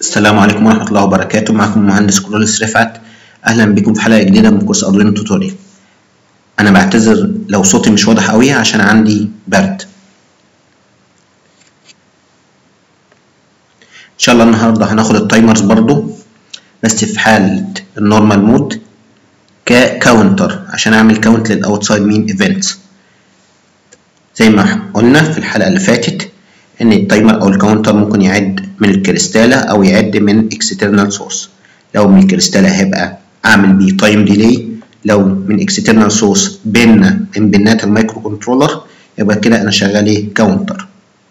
السلام عليكم ورحمة الله وبركاته معكم مهندس كلوليس رفعت أهلا بكم في حلقة جديدة من كورس أردوينو توتوريال أنا بعتذر لو صوتي مش واضح أوي عشان عندي برد إن شاء الله النهاردة هناخد التايمرز برضو بس في حالة النورمال مود ككاونتر عشان أعمل كاونت للأوتسايد مين ايفنتس زي ما قلنا في الحلقة اللي فاتت إن التايمر أو الكاونتر ممكن يعد من الكريستالة أو يعد من اكسترنال سورس لو من الكريستالة هيبقى أعمل بيه تايم ديلي لو من اكسترنال سورس بيننا من بينات المايكرو كنترولر يبقى كده أنا شغال إيه كاونتر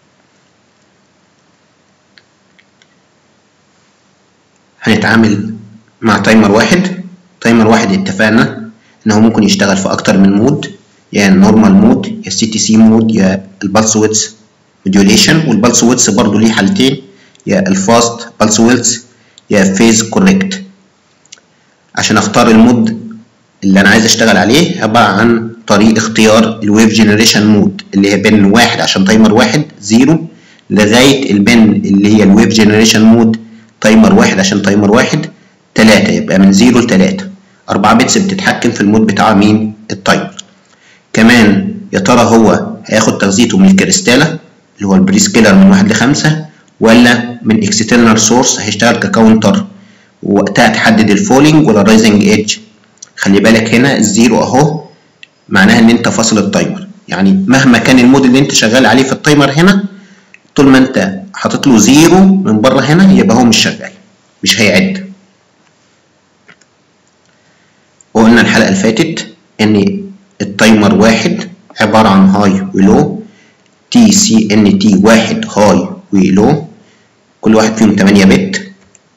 هنتعامل مع تايمر واحد تايمر واحد اتفقنا إن هو ممكن يشتغل في أكتر من مود يا يعني النورمال مود يا سي تي سي مود يا البلس ويتس موديوليشن والبلس ويتس برضه ليه حالتين يا الفاست بلس ويتس يا فيز كوريكت عشان اختار المود اللي انا عايز اشتغل عليه عبارة عن طريق اختيار الويف جنريشن مود اللي هي بين واحد عشان تايمر واحد زيرو لغاية البن اللي هي الويف جنريشن مود تايمر واحد عشان تايمر واحد تلاتة يبقى من زيرو لتلاتة أربعة بيتس بتتحكم في المود بتاع مين التايمر كمان يا ترى هو هياخد تغذيته من الكريستالة اللي هو البريسكيلر من واحد لخمسة ولا من اكسترنال سورس هيشتغل ككاونتر ووقتها تحدد الفولينج ولا الرايزنج ايدج خلي بالك هنا الزيرو اهو معناها ان انت فاصل التايمر يعني مهما كان المود اللي انت شغال عليه في التايمر هنا طول ما انت حاطط له زيرو من بره هنا يبقى هو مش شغال مش هيعد وقلنا الحلقه اللي فاتت ان التايمر واحد عباره عن هاي ولو تي سي ان تي واحد هاي ولو كل واحد فيهم 8 بت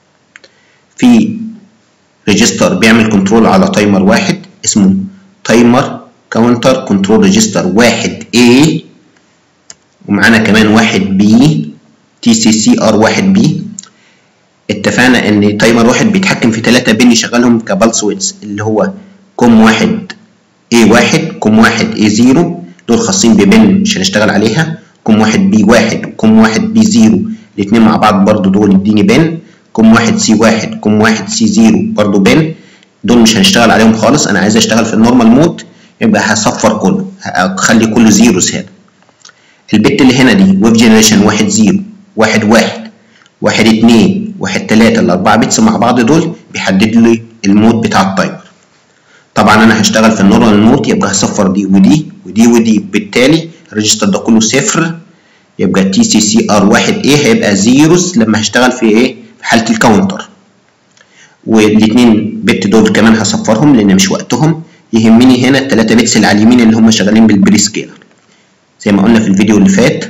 في ريجستر بيعمل كنترول على تايمر واحد اسمه تايمر كاونتر كنترول ريجستر واحد A ومعانا كمان واحد B تي سي سي ار واحد B اتفقنا ان تايمر واحد بيتحكم في 3 بن يشغلهم كبلس ويتس اللي هو كوم واحد A واحد كوم واحد A زيرو دول خاصين ببن مش هنشتغل عليها كوم واحد بي واحد وكوم واحد بي زيرو الاتنين مع بعض برضو دول يديني بن كوم واحد سي واحد كوم واحد سي زيرو برضو بن دول مش هنشتغل عليهم خالص انا عايز اشتغل في النورمال مود يبقى هصفر كله هخلي كله زيروز هنا البت اللي هنا دي ويف جنريشن واحد زيرو واحد واحد واحد اتنين واحد تلاتة الاربعة بيتس مع بعض دول بيحدد لي المود بتاع التايمر طبعا انا هشتغل في النورمال مود يبقى هصفر دي ودي ودي ودي بالتالي الريجستر ده كله صفر يبقى تي سي سي ار واحد ايه هيبقى زيروز لما هشتغل في ايه في حاله الكاونتر والاثنين بت دول كمان هصفرهم لان مش وقتهم يهمني هنا الثلاثه بيتس اللي على اليمين اللي هم شغالين بالبري سكيلر زي ما قلنا في الفيديو اللي فات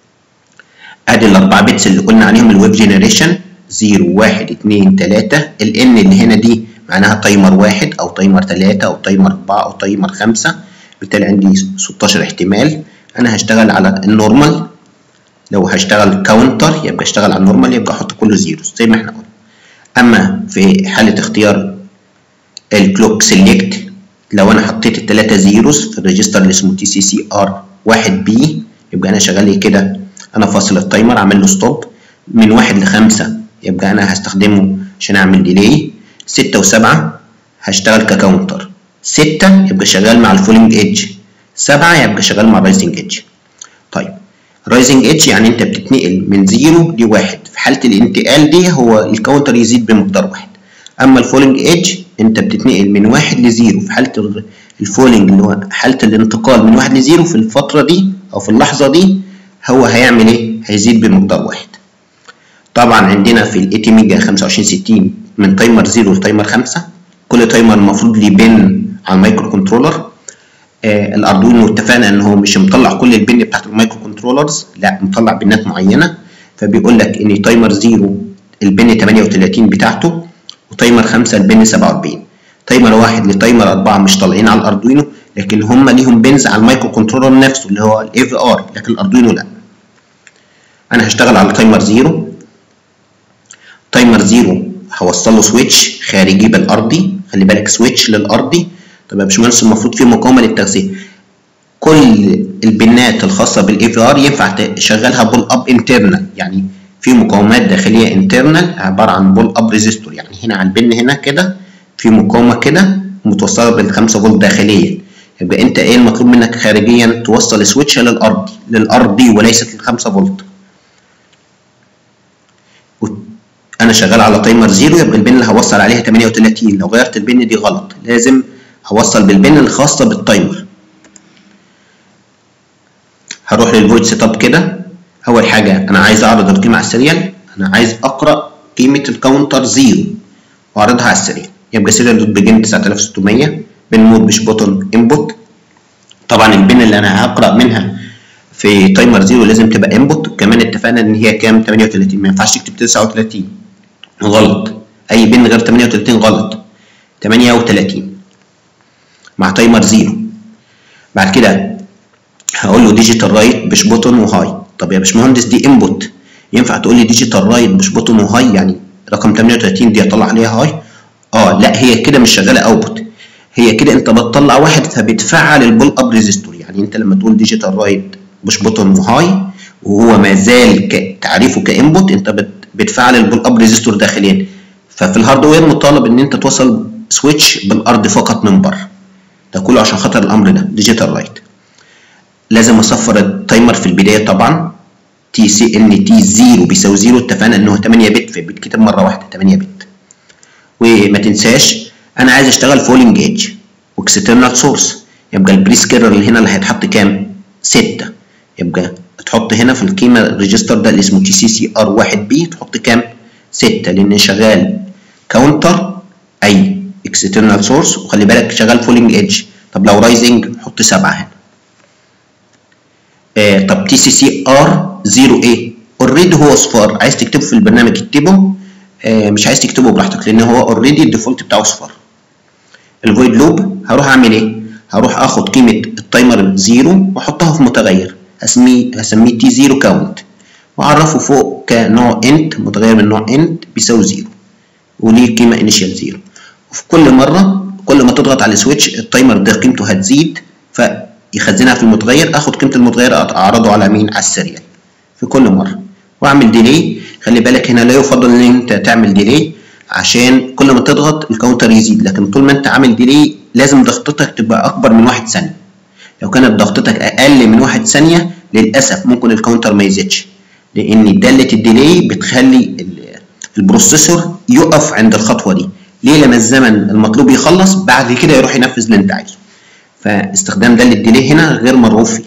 ادي الاربعه بيتس اللي قلنا عليهم الويب جنريشن 0 1 2 3 الان اللي هنا دي معناها تايمر واحد او تايمر 3 او تايمر 4 او تايمر 5 بالتالي عندي 16 احتمال انا هشتغل على النورمال لو هشتغل كاونتر يبقى اشتغل على النورمال يبقى احط كله زيروز زي ما احنا قلنا اما في حاله اختيار الكلوك سيلكت لو انا حطيت الثلاثه زيروز في الريجستر اللي اسمه تي سي سي ار 1 بي يبقى انا شغال كده انا فاصل التايمر عامل له ستوب من واحد لخمسة يبقى انا هستخدمه عشان اعمل ديلي ستة وسبعة هشتغل ككاونتر ستة يبقى شغال مع الفولينج ايدج سبعة يبقى شغال مع الرايزنج ايدج طيب رايزنج ايدج يعني انت بتتنقل من زيرو لواحد في حالة الانتقال دي هو الكاونتر يزيد بمقدار واحد اما الفولينج ايدج انت بتتنقل من واحد لزيرو في حالة الفولينج اللي هو حالة الانتقال من واحد لزيرو في الفترة دي او في اللحظة دي هو هيعمل ايه هيزيد بمقدار واحد طبعا عندنا في الاي تي ميجا 2560 من تايمر زيرو لتايمر خمسة كل تايمر المفروض ليه بن على المايكرو كنترولر آه الاردوينو اتفقنا ان هو مش مطلع كل البن بتاعت المايكرو كنترولرز لا مطلع بنات معينه فبيقول لك ان تايمر زيرو البن 38 بتاعته وتايمر 5 البن 47 تايمر واحد لتايمر 4 مش طالعين على الاردوينو لكن هم ليهم بنز على المايكرو كنترولر نفسه اللي هو الاي في ار لكن الاردوينو لا انا هشتغل على تايمر زيرو تايمر زيرو هوصل له سويتش خارجي بالارضي خلي بالك سويتش للارضي طب يا باشمهندس المفروض في مقاومه للتغذيه كل البنات الخاصه بالاي في ار ينفع تشغلها بول اب انترنال يعني في مقاومات داخليه انترنال عباره عن بول اب ريزيستور يعني هنا على البن هنا كده في مقاومه كده متوصله بال 5 فولت داخليا يبقى انت ايه المطلوب منك خارجيا توصل سويتش للارضي للارضي وليست لل 5 فولت انا شغال على تايمر زيرو يبقى البن اللي هوصل عليها 38 لو غيرت البن دي غلط لازم هوصل بالبن الخاصه بالتايمر هروح للفويد سيت اب كده اول حاجه انا عايز اعرض القيمه على السريال انا عايز اقرا قيمه الكاونتر زيرو واعرضها على السريال يبقى سيريال دوت بيجن 9600 بن مود مش بوتون انبوت طبعا البن اللي انا هقرا منها في تايمر زيرو لازم تبقى انبوت كمان اتفقنا ان هي كام 38 ما ينفعش تكتب 39 غلط اي بن غير 38 غلط 38 مع تايمر زيرو بعد كده هقول له ديجيتال رايت مش بوتون وهاي طب يا باشمهندس دي انبوت ينفع تقول لي ديجيتال رايت مش بوتون وهاي يعني رقم 38 دي اطلع عليها هاي اه لا هي كده مش شغاله اوتبوت هي كده انت بتطلع واحد فبتفعل البول اب ريزيستور يعني انت لما تقول ديجيتال رايت مش بوتون وهاي وهو ما زال تعريفه كانبوت انت بتفعل البول اب ريزيستور داخليا ففي الهاردوير مطالب ان انت توصل سويتش بالارض فقط من بره ده كله عشان خاطر الامر ده ديجيتال رايت لازم اصفر التايمر في البدايه طبعا تي سي ان تي 0 بيساوي 0 اتفقنا ان هو 8 بت فبيتكتب مره واحده 8 بت وما تنساش انا عايز اشتغل فولنج ايدج واكسترنال سورس يبقى البريسكيرر اللي هنا اللي هيتحط كام 6 يبقى تحط هنا في القيمه الريجستر ده اللي اسمه تي سي سي ار 1 بي تحط كام 6 لان شغال كاونتر اي اكسترنال سورس وخلي بالك شغال فولنج ايدج طب لو رايزنج حط 7 هنا آه طب تي سي سي ار 0 ايه اوريدي هو صفار عايز تكتبه في البرنامج اكتبه آه مش عايز تكتبه براحتك لان هو اوريدي الديفولت بتاعه صفار الفويد لوب هروح اعمل ايه هروح اخد قيمه التايمر 0 واحطها في متغير هسميه هسميه تي 0 كاونت واعرفه فوق كنوع انت متغير من نوع انت بيساوي 0 وليه قيمه انيشال 0 وفي كل مره كل ما تضغط على السويتش التايمر ده قيمته هتزيد فيخزنها في المتغير اخد قيمه المتغير اعرضه على مين على السريال في كل مره واعمل ديلي خلي بالك هنا لا يفضل ان انت تعمل ديلي عشان كل ما تضغط الكاونتر يزيد لكن طول ما انت عامل ديلي لازم ضغطتك تبقى اكبر من واحد ثانيه لو كانت ضغطتك اقل من واحد ثانيه للاسف ممكن الكاونتر ما يزيدش لان داله الديلي بتخلي البروسيسور يقف عند الخطوه دي ليه لما الزمن المطلوب يخلص بعد كده يروح ينفذ اللي انت عايزه فاستخدام داله الديلي هنا غير مرغوب فيه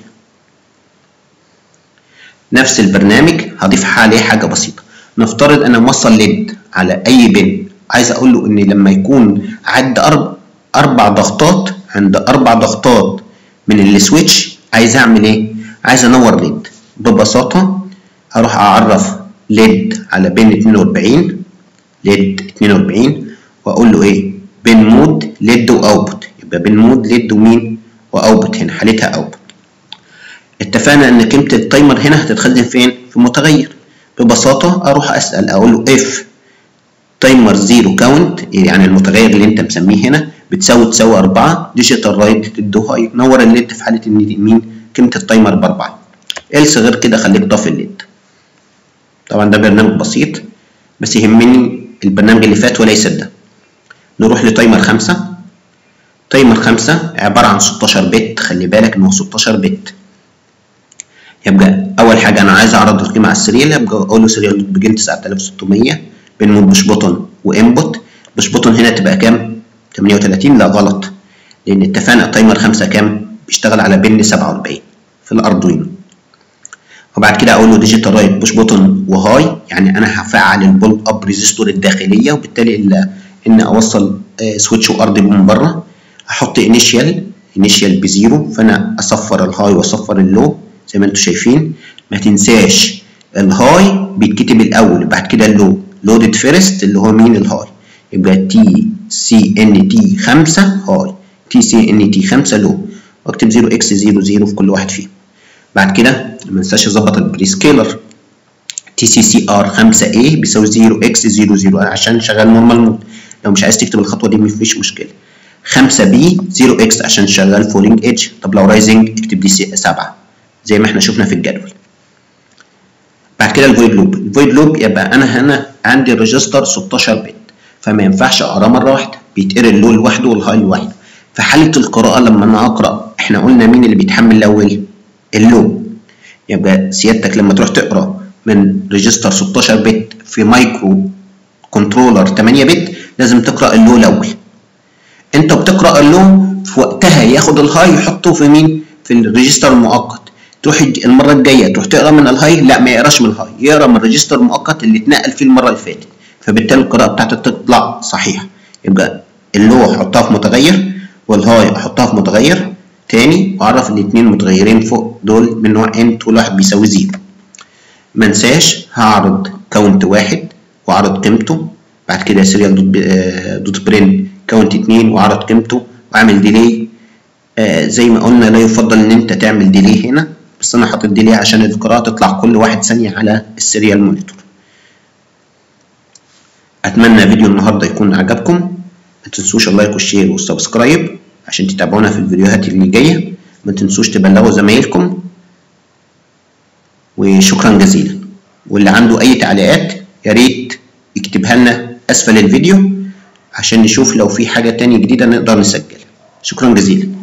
نفس البرنامج هضيف عليه حاجه بسيطه نفترض انا موصل ليد على اي بن عايز اقول له ان لما يكون عد أرب اربع ضغطات عند اربع ضغطات من السويتش عايز اعمل ايه عايز انور ليد ببساطه هروح اعرف ليد على بن 42 ليد 42 واقول له ايه بن مود ليد واوتبوت يبقى بن مود ليد ومين واوتبوت هنا حالتها اوتبوت اتفقنا ان قيمه التايمر هنا هتتخزن فين في متغير ببساطه اروح اسال اقول له اف تايمر زيرو كاونت يعني المتغير اللي انت مسميه هنا بتساوي تساوي 4 ديجيتال رايت تدوها ينور الليد في حاله ان مين قيمه التايمر باربعه إلس غير كده خليك طافي الليد طبعا ده برنامج بسيط بس يهمني البرنامج اللي فات وليس ده نروح لتايمر 5 تايمر 5 عباره عن 16 بت خلي بالك ان هو 16 بت يبقى اول حاجه انا عايز اعرض القيمه على السريال يبقى اقول له سريال دوت بيجن 9600 بين مود مش بوتون وانبوت مش بوتون هنا تبقى كام 38 لا غلط لان اتفقنا تايمر 5 كام بيشتغل على بن 47 في الاردوينو وبعد كده اقول له ديجيتال رايت بوش بوتون وهاي يعني انا هفعل البول اب ريزيستور الداخليه وبالتالي ان اوصل سويتش وارضي من بره احط انيشال انيشال بزيرو فانا اصفر الهاي واصفر اللو زي ما انتم شايفين ما تنساش الهاي بيتكتب الاول بعد كده اللو لودد فيرست اللي هو مين الهاي يبقى تي سي ان تي 5 هاي تي سي ان تي 5 لو واكتب 0 اكس 0 0 في كل واحد فيهم بعد كده ما انساش اظبط البريسكيلر تي سي سي ار 5 a بيساوي 0 اكس 0 0 عشان شغال نورمال مود لو مش عايز تكتب الخطوه دي مفيش مشكله 5 b 0 اكس عشان شغال فولينج ايدج طب لو رايزنج اكتب دي 7 زي ما احنا شفنا في الجدول بعد كده الفويد لوب الفويد لوب يبقى انا هنا عندي الريجستر 16 بت فما ينفعش اقراه مره واحده بيتقرا اللو لوحده والهاي لوحده في حاله القراءه لما انا اقرا احنا قلنا مين اللي بيتحمل الاول اللو يبقى سيادتك لما تروح تقرا من ريجستر 16 بت في مايكرو كنترولر 8 بت لازم تقرا اللو الاول انت بتقرا اللو في وقتها ياخد الهاي يحطه في مين في الريجستر المؤقت تروح المره الجايه تروح تقرا من الهاي لا ما يقراش من الهاي يقرا من الريجستر المؤقت اللي اتنقل فيه المره اللي فاتت فبالتالي القراءه بتاعتك تطلع صحيحه يبقى اللو احطها في متغير والهاي احطها في متغير تاني واعرف الاثنين متغيرين فوق دول من نوع ان كل واحد بيساوي زيرو منساش هعرض كاونت واحد واعرض قيمته بعد كده سيريال دوت, دوت برين كاونت اتنين واعرض قيمته واعمل ديلي آه زي ما قلنا لا يفضل ان انت تعمل ديلي هنا بس انا حاطط ديلي عشان القراءة تطلع كل واحد ثانية على السيريال مونيتور اتمنى فيديو النهاردة يكون عجبكم ما تنسوش اللايك والشير والسبسكرايب عشان تتابعونا في الفيديوهات اللي جاية ما تنسوش تبلغوا زمايلكم وشكرا جزيلا واللي عنده اي تعليقات يا ريت يكتبها لنا اسفل الفيديو عشان نشوف لو في حاجة تانية جديدة نقدر نسجلها شكرا جزيلا